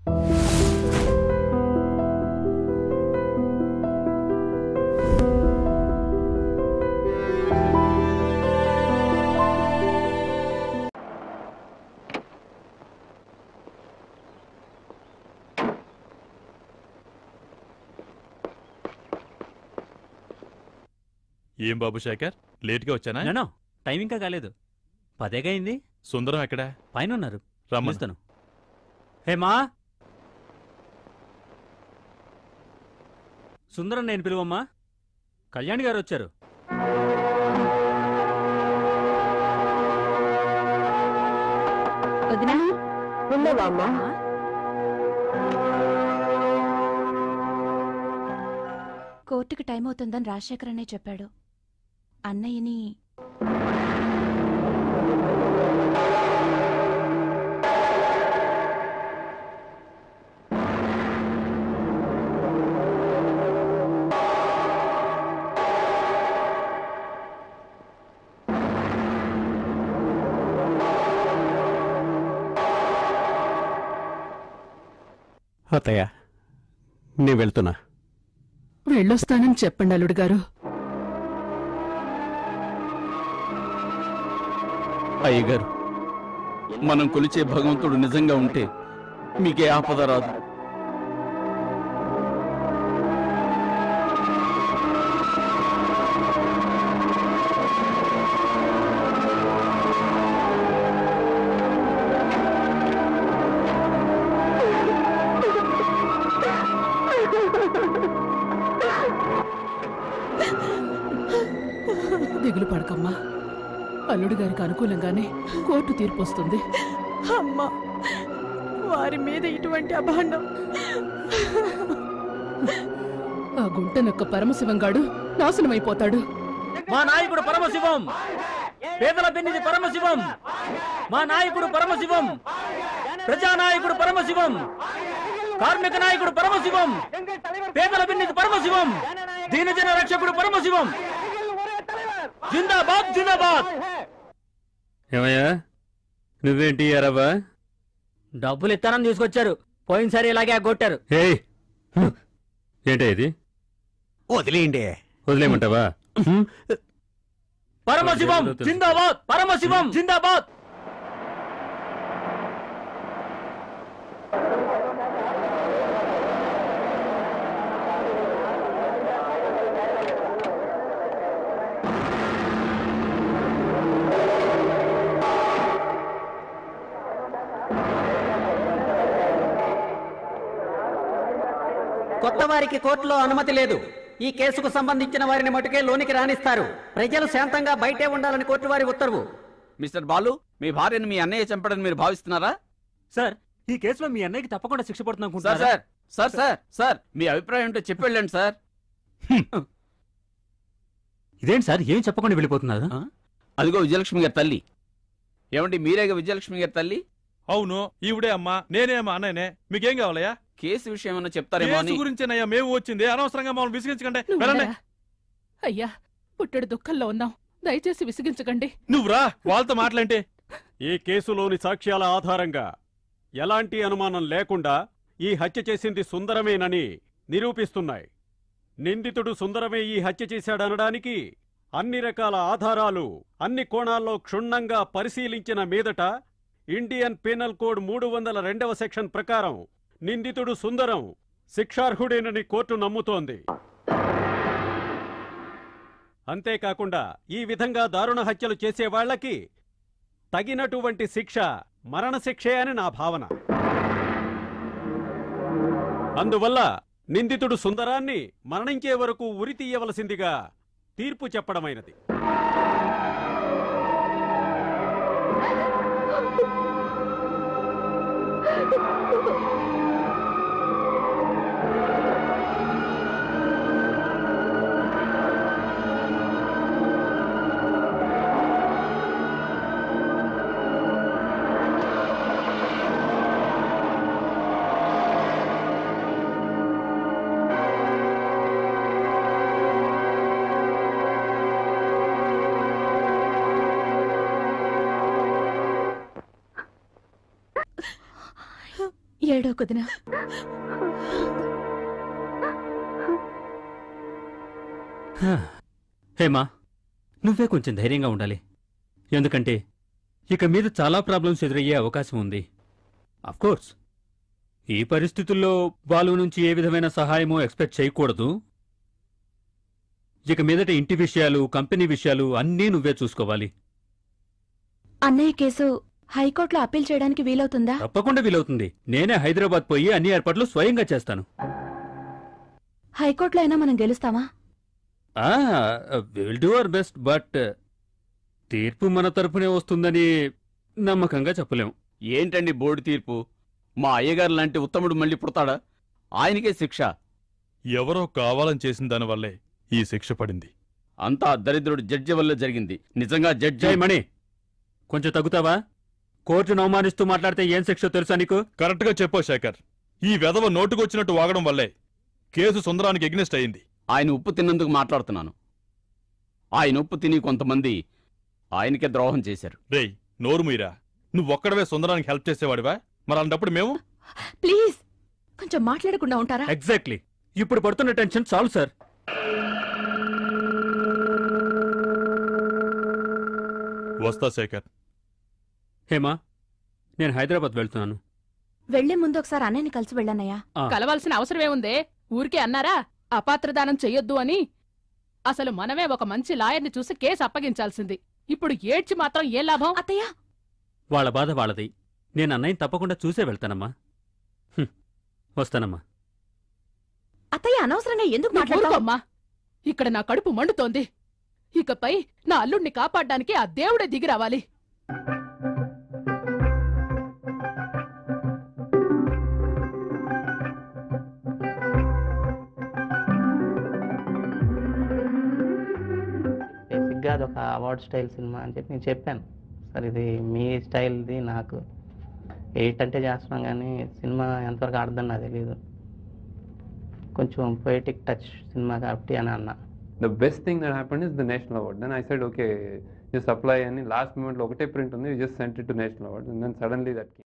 ఏం బాబు శేఖర్ లేట్గా వచ్చానా నో టైం ఇంకా కాలేదు పదేగా అయింది సుందరం ఎక్కడా పైన ఉన్నారు రమ్మను పిలుస్తాను హే మా సుందరం నేను పిలువమ్మా కళ్యాణ్ గారు వచ్చారు వదినా ఉన్నావా అమ్మా కోర్టుకి టైం అవుతుందని రాజశేఖర్ అనే చెప్పాడు అన్నయ్యని అత్తయ్య నేను వెళ్తున్నా వెళ్ళొస్తానని చెప్పండి అల్లుడు గారు అయ్యగారు మనం కొలిచే భగవంతుడు నిజంగా ఉంటే మీకే ఆపద రాదు దిగులు పడకమ్మా అల్లుడు గారికి అనుకూలంగానే కోర్టు తీర్పు వస్తుంది అమ్మా వారి మీద ఇటువంటి అభాండం ఆ గుంటనొక్క పరమశివంగాడు నాశనమైపోతాడు మా నాయకుడు పరమశివం పేదల పెన్నిది పరమశివం మా నాయకుడు పరమశివం ప్రజానాయకుడు పరమశివం కార్మిక నాయకుడు పరమశివం పేదల పెన్నిది పరమశివం దీనజన రక్షకుడు పరమశివం జిందాబాద్ జిందాబాద్ ఏమయ్యా నువ్వేంటి అరవా డబ్బులు ఇస్తానని తీసుకొచ్చారు పోయినసారి ఇలాగే కొట్టారు హే ఏంటే ఇది వదిలేయండి వదిలేయమంటావా పరమశివం జిందాబాద్ పరమశివం జిందాబాద్ కొత్త వారికి కోర్టులో అనుమతి లేదు ఈ కేసుకు సంబంధించిన వారిని మటుకే లోనికి రాణిస్తారు ప్రజలు శాంతంగా బయటే ఉండాలని కోర్టు వారి ఉత్తర్వు మిస్టర్ బాలు మీ భార్యను మీ అన్నయ్య చంపడని మీరు భావిస్తున్నారా సార్ ఈ కేసులో మీ అన్నయ్యకి తప్పకుండా శిక్ష పడుతుంది sir sir sir sir sir మీ అభిప్రాయం ఏంటో చెప్పి వెళ్ళండి సార్ ఇదేంటి సార్ ఏం చెప్పకుండా వెళ్ళిపోతున్నారు అదిగో విజయలక్ష్మి గారి తల్లి ఏమండి మీరేగా విజయలక్ష్మి గారి తల్లి అవును ఈవిడే అమ్మా నేనే అమ్మా అన్నయ్యనే మీకేం కావాలయ్యా కేసు విషయం ఏమైనా చెప్తారేమో అని కేసు గురించేనయ్యా మేము వచ్చింది అనవసరంగా మమ్మల్ని విసిగించకండి నువ్వు వెళ్ళండి వెళ్ళరా? అయ్యా పుట్టడు దుఃఖంలో ఉన్నాం దయచేసి విసిగించకండి నువ్వురా వాళ్ళతో మాట్లాంటే ఈ కేసులోని సాక్ష్యాల ఆధారంగా ఎలాంటి అనుమానం లేకుండా ఈ హత్య చేసింది సుందరమేనని నిరూపిస్తున్నాయి నిందితుడు సుందరమే ఈ హత్య చేశాడనడానికి అన్ని రకాల ఆధారాలు అన్ని కోణాల్లో క్షుణ్ణంగా పరిశీలించిన మీదట ఇండియన్ పీనల్ కోడ్ మూడు వందల రెండవ సెక్షన్ ప్రకారం నిందితుడు సుందరం శిక్షార్హుడేనని కోర్టు నమ్ముతోంది అంతేకాకుండా ఈ విధంగా దారుణ హత్యలు చేసేవాళ్లకి తగినటువంటి శిక్ష మరణశిక్షే అని నా భావన అందువల్ల నిందితుడు సుందరాన్ని మరణించే వరకు ఉరి తీయవలసిందిగా తీర్పు చెప్పడమైనది ఏడో కుదిన హా. హేమా నువ్వే కొంచెం ధైర్యంగా ఉండాలి ఎందుకంటే ఇక మీద చాలా ప్రాబ్లమ్స్ ఎదురయ్యే అవకాశం ఉంది కోర్స్ ఈ పరిస్థితుల్లో బాలు నుంచి ఏ విధమైన సహాయమో ఎక్స్పెక్ట్ చేయకూడదు ఇక మీదట ఇంటి విషయాలు కంపెనీ విషయాలు అన్నీ నువ్వే చూసుకోవాలి అన్నయ్య కేసు హైకోర్టులో అప్పీల్ చేయడానికి వీలవుతుందా తప్పకుండా వీలవుతుంది నేనే హైదరాబాద్ పోయి అన్ని ఏర్పాట్లు స్వయంగా చేస్తాను హైకోర్టులో అయినా మనం గెలుస్తామా will do our best but తీర్పు మన తరపునే వస్తుందని నమ్మకంగా చెప్పలేం ఏంటండి బోర్డు తీర్పు మా అయ్యగారు లాంటి ఉత్తముడు మళ్ళీ పుడతాడా ఆయనకే శిక్ష ఎవరో కావాలని చేసిన దానివల్లే ఈ శిక్ష పడింది అంతా ఆ దరిద్రుడు జడ్జి వల్ల జరిగింది నిజంగా జడ్జి జై మణి కొంచెం తగ్గుతావా కోర్టును అవమానిస్తూ మాట్లాడితే ఏం శిక్ష తెలుసా నీకు కరెక్ట్గా చెప్పో శేఖర్ ఈ వెధవ నోటుకొచ్చినట్టు వాగడం వల్లే కేసు సుందరానికి ఎగ్నెస్ట్ అయింది ఆయన ఉప్పు తిన్నందుకు మాట్లాడుతున్నాను ఆయన ఉప్పు తిని కొంతమంది ఆయనకే ద్రోహం చేశారు రేయ్ నోరు మీరా నువ్వు ఒక్కడవే సుందరానికి హెల్ప్ చేసేవాడివా మరి అలాంటప్పుడు మేము ప్లీజ్ కొంచెం మాట్లాడకుండా ఉంటారా ఎగ్జాక్ట్లీ ఇప్పుడు పడుతున్న టెన్షన్ చాలు సార్ వస్తా శేఖర్ హేమా నేను హైదరాబాద్ వెళ్తున్నాను వెళ్లే ముందు ఒకసారి అన్నయ్యని కలిసి వెళ్ళన్నయ్యా ఆ, కలవాల్సిన అవసరమేముందే ఊరికే అన్నారా అపాత్రదానం చెయ్యొద్దు అని అసలు మనమే ఒక మంచి లాయర్ని చూసి కేసు అప్పగించాల్సింది ఇప్పుడు ఏడ్చి మాత్రం ఏ లాభం అత్తయ్య వాళ్ళ బాధ వాళ్ళది నేను అన్నయ్యని తప్పకుండా చూసే వెళ్తానమ్మా హ్మ్, వస్తానమ్మా అత్తయ్య అనవసరంగా ఎందుకు నువ్వు మాట్లాడతావు ఊరుకోమ్మా ఇక్కడ నా కడుపు మండుతోంది ఇకపై నా అల్లుణ్ణి కాపాడ్డానికి ఆ దేవుడే దిగి రావాలి బేసిక్గా అది ఒక అవార్డ్ స్టైల్ సినిమా అని చెప్పి నేను చెప్పాను సార్ ఇది మీ స్టైల్ది నాకు ఎయిట్ అంటే చేస్తున్నాం కానీ సినిమా ఎంతవరకు ఆడదని నాకు తెలియదు కొంచెం పొయిటిక్ టచ్ సినిమా కాబట్టి అని అన్నా the best thing that happened is the national award. Then I said, okay, just apply. And last moment, ఒకటే print ఉంది, we just sent it to national award. And then suddenly that came.